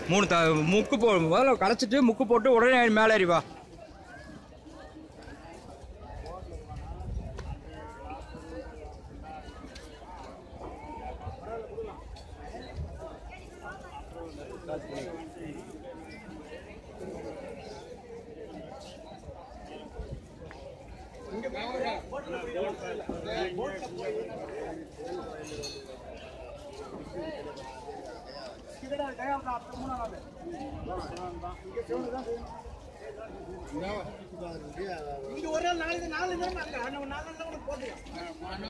மூணு த முக்கு போ முதல்ல களைச்சிட்டு முக்கு போட்டு உடனே மேலே ஏறி வா இங்க ஒரு நாள் நாளைக்கு நாலு நேரம் அங்க நாலு நாள் போட்டுக்கலாம்